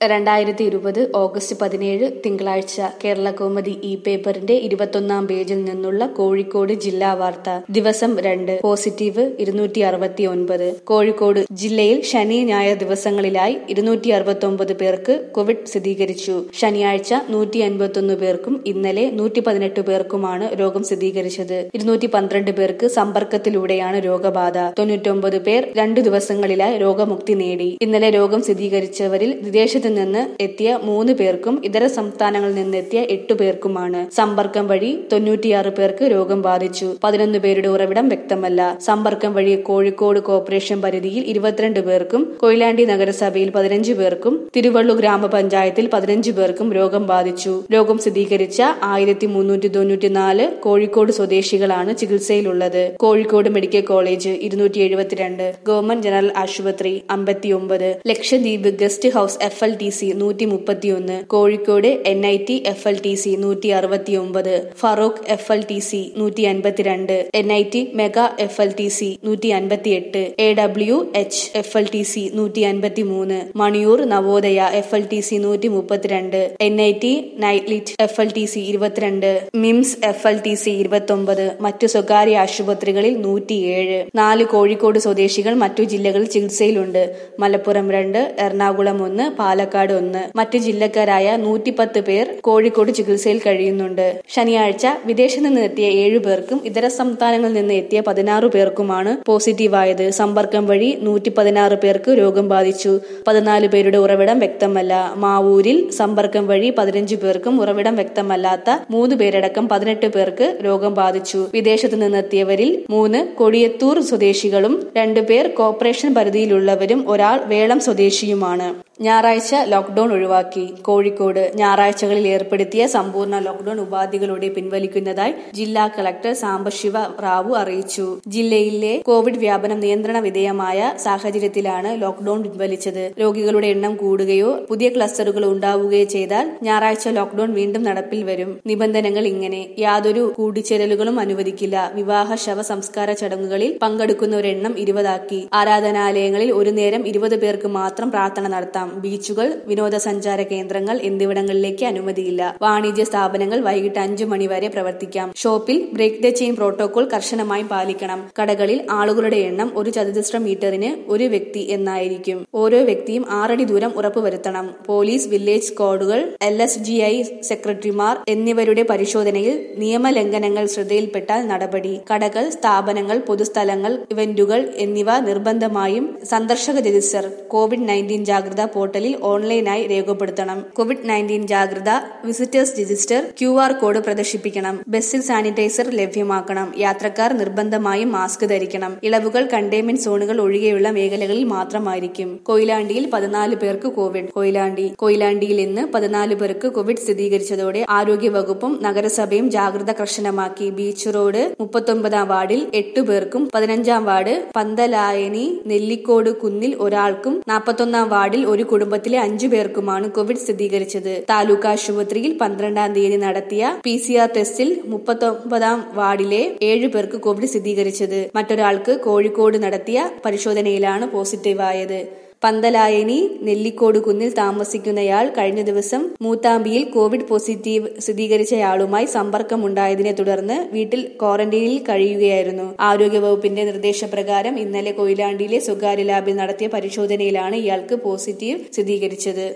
രണ്ടായിരത്തി ഇരുപത് ഓഗസ്റ്റ് പതിനേഴ് തിങ്കളാഴ്ച കേരള കൗമുദി ഇ പേപ്പറിന്റെ ഇരുപത്തൊന്നാം പേജിൽ നിന്നുള്ള കോഴിക്കോട് ജില്ലാ വാർത്ത ദിവസം രണ്ട് പോസിറ്റീവ് ഇരുന്നൂറ്റി അറുപത്തി ഒൻപത് കോഴിക്കോട് ജില്ലയിൽ ശനി ഞായർ ദിവസങ്ങളിലായി ഇരുന്നൂറ്റി അറുപത്തി ഒമ്പത് പേർക്ക് കോവിഡ് സ്ഥിരീകരിച്ചു ശനിയാഴ്ച നൂറ്റി അൻപത്തൊന്ന് പേർക്കും ഇന്നലെ നൂറ്റി പതിനെട്ട് പേർക്കുമാണ് രോഗം സ്ഥിരീകരിച്ചത് ഇരുന്നൂറ്റി പന്ത്രണ്ട് പേർക്ക് സമ്പർക്കത്തിലൂടെയാണ് രോഗബാധ തൊണ്ണൂറ്റൊമ്പത് പേർ രണ്ടു ദിവസങ്ങളിലായി രോഗമുക്തി നേടി ഇന്നലെ രോഗം സ്ഥിരീകരിച്ചവരിൽ വിദേശത്ത് നിന്ന് എത്തിയ മൂന്ന് പേർക്കും ഇതര സംസ്ഥാനങ്ങളിൽ നിന്നെത്തിയ എട്ടു പേർക്കുമാണ് സമ്പർക്കം വഴി തൊണ്ണൂറ്റിയാറ് പേർക്ക് രോഗം ബാധിച്ചു പതിനൊന്ന് പേരുടെ ഉറവിടം വ്യക്തമല്ല സമ്പർക്കം വഴി കോഴിക്കോട് കോർപ്പറേഷൻ പരിധിയിൽ ഇരുപത്തിരണ്ട് പേർക്കും കൊയിലാണ്ടി നഗരസഭയിൽ പതിനഞ്ച് പേർക്കും തിരുവള്ളൂർ ഗ്രാമപഞ്ചായത്തിൽ പതിനഞ്ച് പേർക്കും രോഗം ബാധിച്ചു രോഗം സ്ഥിരീകരിച്ച ആയിരത്തി മുന്നൂറ്റി തൊണ്ണൂറ്റിനാല് കോഴിക്കോട് സ്വദേശികളാണ് ചികിത്സയിലുള്ളത് കോഴിക്കോട് മെഡിക്കൽ കോളേജ് ഇരുന്നൂറ്റി എഴുപത്തിരണ്ട് ഗവൺമെന്റ് ജനറൽ ആശുപത്രി അമ്പത്തിയൊമ്പത് Lakshadweep guest house F L T C നൂറ്റി മുപ്പത്തിയൊന്ന് Kozhikode N I T F L T C നൂറ്റി അറുപത്തിയൊമ്പത് Farook F L T C നൂറ്റി അൻപത്തിരണ്ട് N I T mega F L T C നൂറ്റി അൻപത്തിയെട്ട് A W H F L T C നൂറ്റി അൻപത്തി മൂന്ന് Maniyur Navodaya F L T C നൂറ്റി മുപ്പത്തിരണ്ട് എൻ ഐ ടി നൈറ്റ്ലിറ്റ് എഫ് എൽ ടി സി ഇരുപത്തിരണ്ട് MIMS F L T C ഇരുപത്തൊമ്പത് മറ്റു സ്വകാര്യ ആശുപത്രികളിൽ നൂറ്റിയേഴ് നാല് കോഴിക്കോട് സ്വദേശികൾ മറ്റു ജില്ലകളിൽ ചികിത്സയിലുണ്ട് മലപ്പുറം രണ്ട് എറണാകുളം ഒന്ന് പാലക്കാട് ഒന്ന് മറ്റു ജില്ലക്കാരായ നൂറ്റിപ്പത്ത് പേർ കോഴിക്കോട് ചികിത്സയിൽ കഴിയുന്നുണ്ട് ശനിയാഴ്ച വിദേശത്ത് നിന്ന് എത്തിയ ഏഴു പേർക്കും ഇതര സംസ്ഥാനങ്ങളിൽ നിന്ന് എത്തിയ പതിനാറ് പേർക്കുമാണ് പോസിറ്റീവായത് സമ്പർക്കം വഴി നൂറ്റി പതിനാറ് പേർക്ക് രോഗം ബാധിച്ചു പതിനാല് പേരുടെ ഉറവിടം വ്യക്തമല്ല മാവൂരിൽ സമ്പർക്കം വഴി പതിനഞ്ച് പേർക്കും ഉറവിടം വ്യക്തമല്ലാത്ത മൂന്ന് പേരടക്കം പതിനെട്ട് പേർക്ക് രോഗം ബാധിച്ചു വിദേശത്ത് നിന്നെത്തിയവരിൽ മൂന്ന് കൊടിയത്തൂർ സ്വദേശികളും രണ്ടുപേർ കോർപ്പറേഷൻ പരിധിയിലുള്ളവരും ഒരാൾ വേളം സ്വദേശിയുമാണ് ഞായറാഴ്ച ലോക്ഡൌൺ ഒഴിവാക്കി കോഴിക്കോട് ഞായറാഴ്ചകളിൽ ഏർപ്പെടുത്തിയ സമ്പൂർണ്ണ ലോക്ഡൌൺ ഉപാധികളോടെ പിൻവലിക്കുന്നതായി ജില്ലാ കളക്ടർ സാംബശിവ റാവു അറിയിച്ചു ജില്ലയിലെ കോവിഡ് വ്യാപനം നിയന്ത്രണ വിധേയമായ സാഹചര്യത്തിലാണ് ലോക്ഡൌൺ പിൻവലിച്ചത് രോഗികളുടെ എണ്ണം കൂടുകയോ പുതിയ ക്ലസ്റ്ററുകൾ ഉണ്ടാവുകയോ ചെയ്താൽ ഞായറാഴ്ച ലോക്ഡൌൺ വീണ്ടും നടപ്പിൽ വരും നിബന്ധനകൾ ഇങ്ങനെ യാതൊരു കൂടിച്ചേരലുകളും അനുവദിക്കില്ല വിവാഹ ശവ സംസ്കാര ചടങ്ങുകളിൽ പങ്കെടുക്കുന്നവരെണ്ണം ഇരുപതാക്കി ആരാധനാലയങ്ങളിൽ ഒരു നേരം ഇരുപത് പേർക്ക് മാത്രം പ്രാർത്ഥന നടത്താം ബീച്ചുകൾ വിനോദസഞ്ചാര കേന്ദ്രങ്ങൾ എന്നിവിടങ്ങളിലേക്ക് അനുമതിയില്ല വാണിജ്യ സ്ഥാപനങ്ങൾ വൈകിട്ട് അഞ്ചു മണിവരെ പ്രവർത്തിക്കാം ഷോപ്പിൽ ബ്രേക്ക് ദ ചെയിൻ പ്രോട്ടോകോൾ കർശനമായി പാലിക്കണം കടകളിൽ ആളുകളുടെ എണ്ണം ഒരു ചതുരശ്ര മീറ്ററിന് ഒരു വ്യക്തി എന്നായിരിക്കും ഓരോ വ്യക്തിയും ആറടി ദൂരം ഉറപ്പുവരുത്തണം പോലീസ് വില്ലേജ് കോഡുകൾ എൽ എസ് ജി ഐ സെക്രട്ടറിമാർ എന്നിവരുടെ പരിശോധനയിൽ നിയമലംഘനങ്ങൾ ശ്രദ്ധയിൽപ്പെട്ടാൽ നടപടി കടകൾ സ്ഥാപനങ്ങൾ പൊതുസ്ഥലങ്ങൾ ഇവന്റുകൾ എന്നിവ നിർബന്ധമായും സന്ദർശക രജിസ്റ്റർ കോവിഡ് നയൻറ്റീൻ ജാഗ്രതാ പോർട്ടലിൽ ഓൺലൈനായി രേഖപ്പെടുത്തണം കോവിഡ് നയൻറ്റീൻ ജാഗ്രത visitors register Q R code പ്രദർശിപ്പിക്കണം ബസ്സിൽ സാനിറ്റൈസർ ലഭ്യമാക്കണം യാത്രക്കാർ നിർബന്ധമായും മാസ്ക് ധരിക്കണം ഇളവുകൾ കണ്ടെയ്ൻമെന്റ് സോണുകൾ ഒഴികെയുള്ള മേഖലകളിൽ മാത്രമായിരിക്കും കൊയിലാണ്ടിയിൽ പതിനാല് പേർക്ക് കോവിഡ് കൊയിലാണ്ടി കൊയിലാണ്ടിയിൽ ഇന്ന് പതിനാല് പേർക്ക് കോവിഡ് സ്ഥിരീകരിച്ചതോടെ ആരോഗ്യവകുപ്പും നഗരസഭയും ജാഗ്രത കർശനമാക്കി ബീച്ച് റോഡ് മുപ്പത്തൊമ്പതാം വാർഡിൽ എട്ടു പേർക്കും പതിനഞ്ചാം വാർഡ് പന്തലായനി നെല്ലിക്കോട് കുന്നിൽ ഒരാൾക്കും നാൽപ്പത്തൊന്നാം വാർഡിൽ ഒരു കുടുംബത്തിലെ അഞ്ചു പേർക്കുമാണ് കോവിഡ് സ്ഥിരീകരിച്ചത് താലൂക്ക് ആശുപത്രിയിൽ പന്ത്രണ്ടാം തീയതി നടത്തിയ പി സി ആർ ടെസ്റ്റിൽ മുപ്പത്തൊമ്പതാം വാർഡിലെ ഏഴു പേർക്ക് കോവിഡ് സ്ഥിരീകരിച്ചത് മറ്റൊരാൾക്ക് കോഴിക്കോട് നടത്തിയ പരിശോധനയിലാണ് പോസിറ്റീവായത് പന്തലായനി നെല്ലിക്കോട് കുന്നിൽ താമസിക്കുന്നയാൾ കഴിഞ്ഞ ദിവസം മൂത്താമ്പിയിൽ കോവിഡ് പോസിറ്റീവ് സ്ഥിരീകരിച്ചയാളുമായി സമ്പർക്കമുണ്ടായതിനെ തുടർന്ന് വീട്ടിൽ ക്വാറന്റൈനിൽ കഴിയുകയായിരുന്നു ആരോഗ്യവകുപ്പിന്റെ നിർദ്ദേശപ്രകാരം ഇന്നലെ കൊയിലാണ്ടിയിലെ സ്വകാര്യ ലാബിൽ നടത്തിയ പരിശോധനയിലാണ് ഇയാൾക്ക് പോസിറ്റീവ് സ്ഥിരീകരിച്ചത്